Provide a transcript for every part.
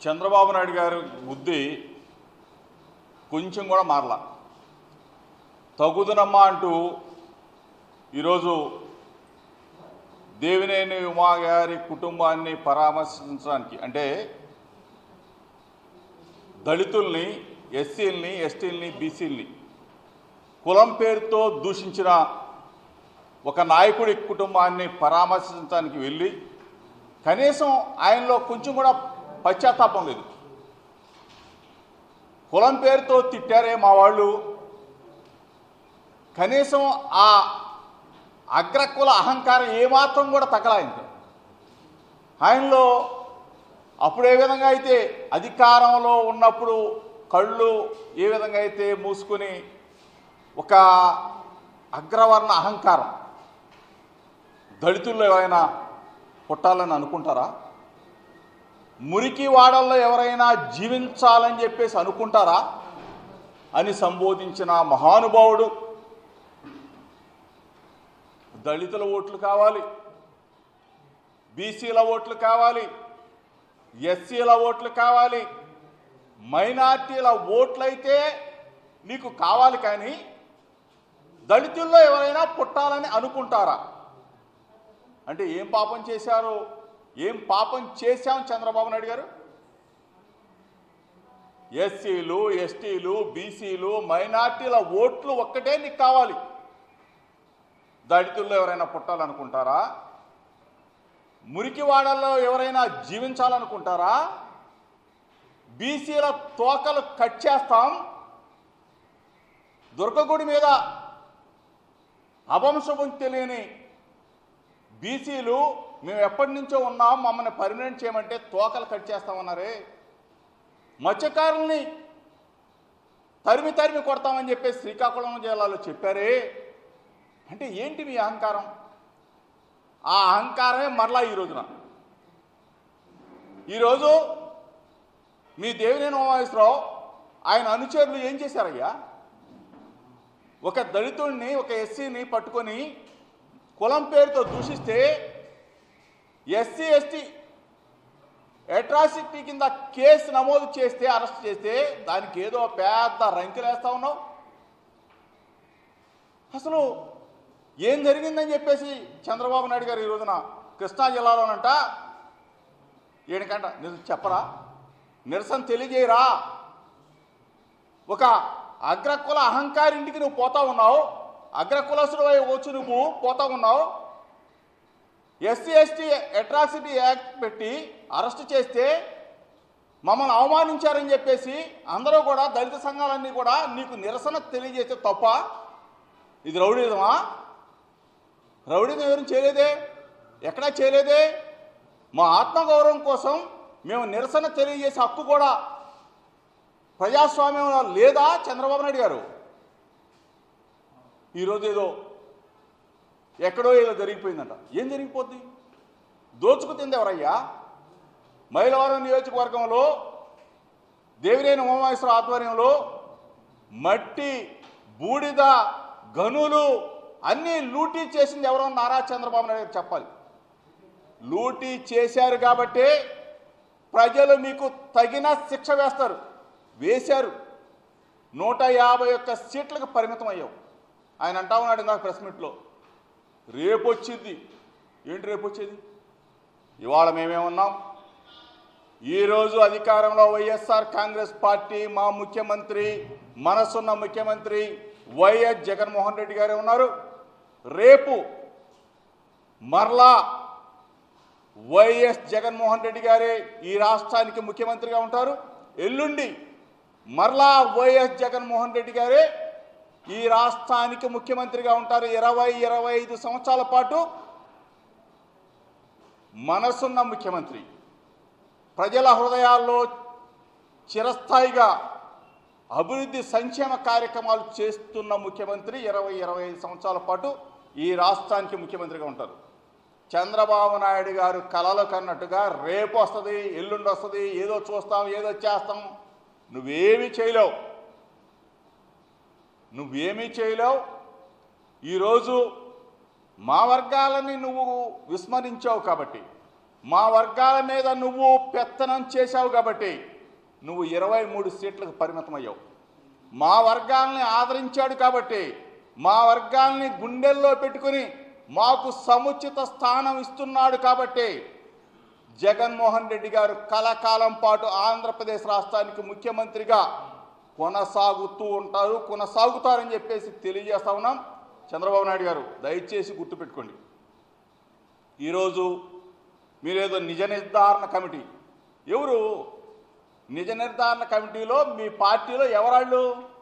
చంద్రబాబు నాయుడు గారి బుద్ధి కొంచెం కూడా మారలా తగుదనమ్మా అంటూ ఈరోజు దేవినేని ఉమా గారి కుటుంబాన్ని పరామర్శించడానికి అంటే దళితుల్ని ఎస్సీల్ని ఎస్టీల్ని బీసీల్ని కులం పేరుతో దూషించిన ఒక నాయకుడి కుటుంబాన్ని పరామర్శించడానికి వెళ్ళి కనీసం ఆయనలో కొంచెం కూడా పశ్చాత్తాపం లేదు కులం పేరుతో తిట్టారే మా వాళ్ళు కనీసం ఆ అగ్రకుల అహంకారం ఏమాత్రం కూడా తగలాయింది ఆయనలో అప్పుడు ఏ విధంగా అయితే అధికారంలో ఉన్నప్పుడు కళ్ళు ఏ విధంగా అయితే మూసుకుని ఒక అగ్రవర్ణ అహంకారం దళితుల్లో ఎవరైనా పుట్టాలని అనుకుంటారా మురికి వాడల్లో ఎవరైనా జీవించాలని చెప్పేసి అనుకుంటారా అని సంబోధించిన మహానుభావుడు దళితుల ఓట్లు కావాలి బీసీల ఓట్లు కావాలి ఎస్సీల ఓట్లు కావాలి మైనార్టీల ఓట్లయితే నీకు కావాలి కానీ దళితుల్లో ఎవరైనా పుట్టాలని అనుకుంటారా అంటే ఏం పాపం చేశారు ఏం పాపం చేశాం చంద్రబాబు నాయుడు గారు ఎస్సీలు ఎస్టీలు బీసీలు మైనార్టీల ఓట్లు ఒక్కటే నీకు కావాలి దళితుల్లో ఎవరైనా పుట్టాలనుకుంటారా మురికివాడల్లో ఎవరైనా జీవించాలనుకుంటారా బీసీల తోకలు కట్ చేస్తాం దుర్గగుడి మీద అవంశం తెలియని బీసీలు మేము ఎప్పటి నుంచో ఉన్నాం మమ్మల్ని పర్మనెంట్ చేయమంటే తోకలు కట్ చేస్తామన్నారే మత్స్యకారుల్ని తరిమి తరిమి కొడతామని చెప్పేసి శ్రీకాకుళం జిల్లాలో చెప్పారే అంటే ఏంటి మీ అహంకారం ఆ అహంకారమే మరలా ఈ రోజున ఈరోజు మీ దేవినేని ఉమామేశ్వరరావు ఆయన అనుచరులు ఏం చేశారయ్యా ఒక దళితుడిని ఒక ఎస్సీని పట్టుకొని కులం పేరుతో దూషిస్తే ఎస్సీ ఎస్టీ అట్రాసిటీ కింద కేసు నమోదు చేస్తే అరెస్ట్ చేస్తే దానికి ఏదో పెద్ద రంకెలేస్తా ఉన్నావు అసలు ఏం జరిగిందని చెప్పేసి చంద్రబాబు నాయుడు గారు ఈ రోజున కృష్ణా జిల్లాలోనంట ఏడికంట నిజం చెప్పరా నిరసన తెలియజేయరా ఒక అగ్రకుల అహంకారింటికి నువ్వు పోతా ఉన్నావు అగ్రకులసుడు వచ్చి నువ్వు పోతా ఉన్నావు ఎస్సీ ఎస్టీ అట్రాసిటీ యాక్ట్ పెట్టి అరెస్ట్ చేస్తే మమ్మల్ని అవమానించారని చెప్పేసి అందరూ కూడా దళిత సంఘాలన్నీ కూడా నీకు నిరసన తెలియజేస్తే తప్ప ఇది రౌడీజమా రౌడీజం ఎవరు చేయలేదే ఎక్కడా చేయలేదే మా ఆత్మగౌరవం కోసం మేము నిరసన తెలియజేసే హక్కు కూడా ప్రజాస్వామ్యంలో లేదా చంద్రబాబు నాయుడు గారు ఈరోజు ఏదో ఎక్కడో ఏదో జరిగిపోయిందంట ఏం జరిగిపోద్ది దోచుకు తింది ఎవరయ్యా మైలవరం నియోజకవర్గంలో దేవినేని ఉమామేశ్వర ఆధ్వర్యంలో మట్టి బూడిద గనులు అన్నీ లూటీ చేసింది ఎవరో నారా చంద్రబాబు నాయుడు గారు చెప్పాలి లూటీ చేశారు కాబట్టే ప్రజలు మీకు తగిన శిక్ష వేస్తారు వేశారు నూట యాభై ఒక్క సీట్లకు పరిమితం అయ్యావు ఆయన అంటా ఉన్నాడు ఇందాక ప్రెస్ మీట్లో రేపు వచ్చింది ఏంటి రేపు వచ్చేది ఇవాళ మేమేమన్నాం ఈరోజు అధికారంలో వైఎస్ఆర్ కాంగ్రెస్ పార్టీ మా ముఖ్యమంత్రి మనసున్న ముఖ్యమంత్రి వైఎస్ జగన్మోహన్ రెడ్డి గారే ఉన్నారు రేపు మరలా వైఎస్ జగన్మోహన్ రెడ్డి గారే ఈ రాష్ట్రానికి ముఖ్యమంత్రిగా ఉంటారు ఎల్లుండి మరలా వైఎస్ జగన్మోహన్ రెడ్డి గారే ఈ రాష్ట్రానికి ముఖ్యమంత్రిగా ఉంటారు ఇరవై ఇరవై ఐదు సంవత్సరాల పాటు మనసున్న ముఖ్యమంత్రి ప్రజల హృదయాల్లో చిరస్థాయిగా అభివృద్ధి సంక్షేమ కార్యక్రమాలు చేస్తున్న ముఖ్యమంత్రి ఇరవై ఇరవై ఐదు సంవత్సరాల పాటు ఈ రాష్ట్రానికి ముఖ్యమంత్రిగా ఉంటారు చంద్రబాబు నాయుడు గారు కలలు కన్నట్టుగా రేపు వస్తుంది ఎల్లుండి వస్తుంది ఏదో చూస్తాం ఏదో చేస్తాం నువ్వేమీ చేయలేవు నువ్వేమీ చేయలేవు ఈరోజు మా వర్గాలని నువ్వు విస్మరించావు కాబట్టి మా వర్గాల మీద నువ్వు పెత్తనం చేశావు కాబట్టి నువ్వు ఇరవై మూడు సీట్లకు పరిమితమయ్యావు మా వర్గాల్ని ఆదరించాడు కాబట్టి మా వర్గాల్ని గుండెల్లో పెట్టుకుని మాకు సముచిత స్థానం ఇస్తున్నాడు కాబట్టి జగన్మోహన్ రెడ్డి గారు కలకాలం పాటు ఆంధ్రప్రదేశ్ రాష్ట్రానికి ముఖ్యమంత్రిగా కొనసాగుతూ ఉంటారు కొనసాగుతారని చెప్పేసి తెలియజేస్తా ఉన్నాం చంద్రబాబు నాయుడు గారు దయచేసి గుర్తుపెట్టుకోండి ఈరోజు మీరేదో నిజ నిర్ధారణ కమిటీ ఎవరు నిజ నిర్ధారణ కమిటీలో మీ పార్టీలో ఎవరాళ్ళు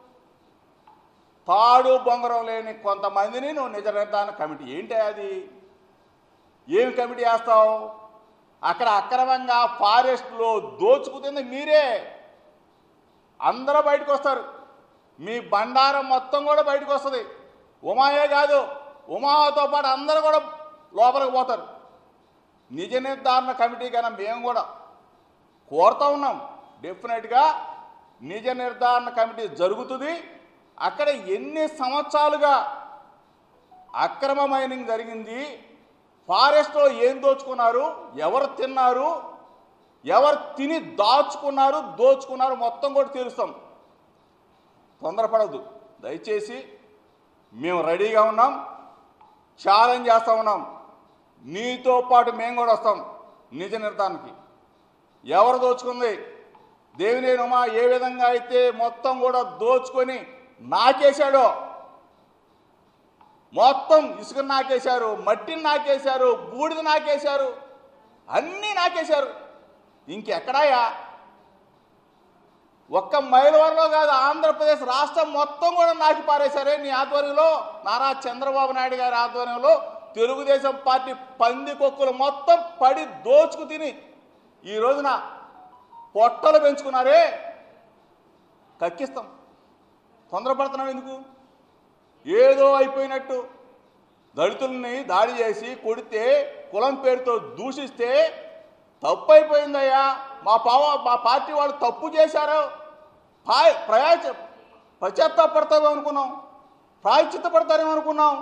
తాడు బొంగరం లేని కొంతమందిని నువ్వు నిజ నిర్ధారణ కమిటీ ఏంటి అది ఏమి కమిటీ వేస్తావు అక్కడ అక్రమంగా ఫారెస్ట్లో దోచుకుతుంది మీరే అందరూ బయటకు వస్తారు మీ బండారం మొత్తం కూడా బయటకు వస్తుంది ఉమాయే కాదు ఉమాతో పాటు అందరూ కూడా లోపలికి పోతారు నిజ నిర్ధారణ కమిటీ కన్నా మేము కూడా కోరుతా ఉన్నాం డెఫినెట్గా నిజ నిర్ధారణ కమిటీ జరుగుతుంది అక్కడ ఎన్ని సంవత్సరాలుగా అక్రమ మైనింగ్ జరిగింది ఫారెస్ట్లో ఏం దోచుకున్నారు ఎవరు తిన్నారు ఎవరు తిని దాచుకున్నారు దోచుకున్నారు మొత్తం కూడా తీరుస్తాం తొందరపడద్దు దయచేసి మేము రెడీగా ఉన్నాం ఛాలెంజ్ చేస్తా ఉన్నాం నీతో పాటు మేము కూడా వస్తాం నిజ నిర్ధారణకి ఎవరు దోచుకుంది దేవినేని ఉమా ఏ విధంగా అయితే మొత్తం కూడా దోచుకొని నాకేశాడో మొత్తం ఇసుక నాకేశారు మట్టిని నాకేశారు బూడిద నాకేశారు అన్నీ నాకేశారు ఇంకెక్కడాయా ఒక్క మైలవరంలో కాదు ఆంధ్రప్రదేశ్ రాష్ట్రం మొత్తం కూడా నాకి పారేశారే నీ ఆధ్వర్యంలో నారా చంద్రబాబు నాయుడు గారి ఆధ్వర్యంలో తెలుగుదేశం పార్టీ పంది కొక్కులు మొత్తం పడి దోచుకు తిని ఈ రోజున పొట్టలు పెంచుకున్నారే కక్కిస్తాం తొందరపడుతున్నాం ఎందుకు ఏదో అయిపోయినట్టు దళితుల్ని దాడి చేసి కొడితే కులం పేరుతో దూషిస్తే తప్పు అయిపోయిందయ్యా మా పావ మా పార్టీ వాళ్ళు తప్పు చేశారు పా- ప్రయాచ పశ్చాత్తాపడతామో అనుకున్నాం ప్రాయచిత్తపడతారేమో అనుకున్నాం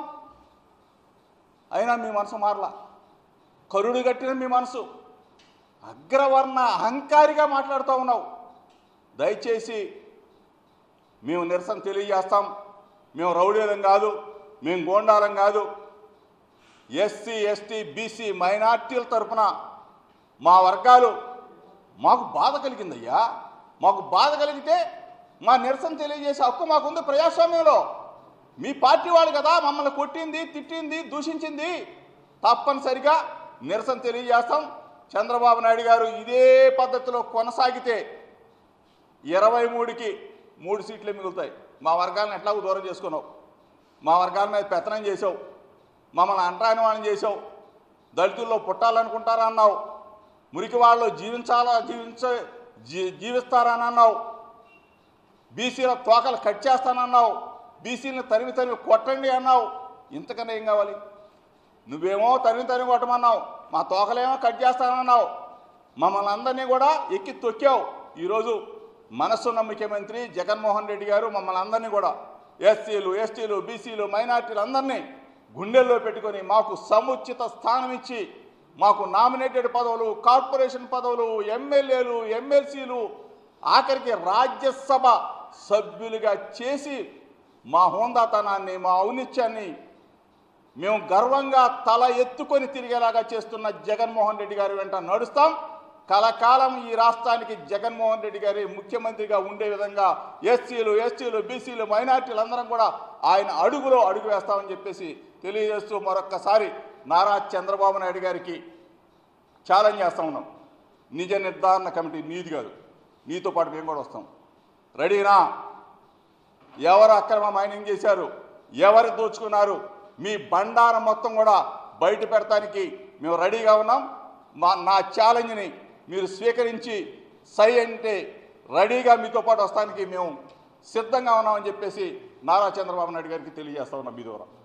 అయినా మీ మనసు మారలా కరుడు కట్టిన మీ మనసు అగ్రవర్ణ అహంకారిగా మాట్లాడుతూ ఉన్నావు దయచేసి మేము నిరసన తెలియజేస్తాం మేము రౌడీలం కాదు మేము గోండాలం కాదు ఎస్సీ ఎస్టీ బీసీ మైనార్టీల తరపున మా వర్గాలు మాకు బాధ కలిగిందయ్యా మాకు బాధ కలిగితే మా నిరసన తెలియజేసే హక్కు మాకుంది ప్రజాస్వామ్యంలో మీ పార్టీ వాళ్ళు కదా మమ్మల్ని కొట్టింది తిట్టింది దూషించింది తప్పనిసరిగా నిరసన తెలియజేస్తాం చంద్రబాబు నాయుడు గారు ఇదే పద్ధతిలో కొనసాగితే ఇరవై మూడుకి మూడు సీట్లే మిగులుతాయి మా వర్గాలను ఎట్లాగో దూరం చేసుకున్నావు మా వర్గాల మీద పెత్తనం చేసావు మమ్మల్ని అంటరానివాణం చేసావు దళితుల్లో పుట్టాలనుకుంటారా అన్నావు మురికి వాళ్ళు జీవించాలా జీవించ జీ- జీవిస్తారని అన్నావు బీసీల తోకలు కట్ చేస్తానన్నావు బీసీలను తరిమి తరిమి కొట్టండి అన్నావు ఇంతకన్నా ఏం కావాలి నువ్వేమో తరిమి తరిమి కొట్టమన్నావు మా తోకలేమో కట్ చేస్తానన్నావు మమ్మల్ని అందరినీ కూడా ఎక్కి తొక్కావు ఈరోజు మనసున్న ముఖ్యమంత్రి జగన్మోహన్ రెడ్డి గారు మమ్మల్ని అందరినీ కూడా ఎస్సీలు ఎస్టీలు బీసీలు మైనార్టీలు అందరినీ గుండెల్లో పెట్టుకొని మాకు సముచిత స్థానం ఇచ్చి మాకు నామినేటెడ్ పదవులు కార్పొరేషన్ పదవులు ఎమ్మెల్యేలు ఎమ్మెల్సీలు ఆఖరికి రాజ్యసభ సభ్యులుగా చేసి మా హోందాతనాన్ని మా ఔనిత్యాన్ని మేము గర్వంగా తల ఎత్తుకొని తిరిగేలాగా చేస్తున్న జగన్మోహన్ రెడ్డి గారి వెంట నడుస్తాం కలకాలం ఈ రాష్ట్రానికి జగన్మోహన్ రెడ్డి గారి ముఖ్యమంత్రిగా ఉండే విధంగా ఎస్సీలు ఎస్టీలు బీసీలు మైనార్టీలు అందరం కూడా ఆయన అడుగులో అడుగు వేస్తామని చెప్పేసి తెలియజేస్తూ మరొక్కసారి నారా చంద్రబాబు నాయుడు గారికి ఛాలెంజ్ చేస్తా ఉన్నాం నిజ నిర్ధారణ కమిటీ నీది కాదు నీతో పాటు మేము కూడా వస్తాం రెడీనా ఎవరు అక్రమ మైనింగ్ చేశారు ఎవరు దోచుకున్నారు మీ బండారం మొత్తం కూడా బయట పెడతానికి మేము రెడీగా ఉన్నాం మా నా ఛాలెంజ్ని మీరు స్వీకరించి సై అంటే రెడీగా మీతో పాటు వస్తానికి మేము సిద్ధంగా ఉన్నామని చెప్పేసి నారా చంద్రబాబు నాయుడు గారికి తెలియజేస్తా ఉన్నాం మీ ద్వారా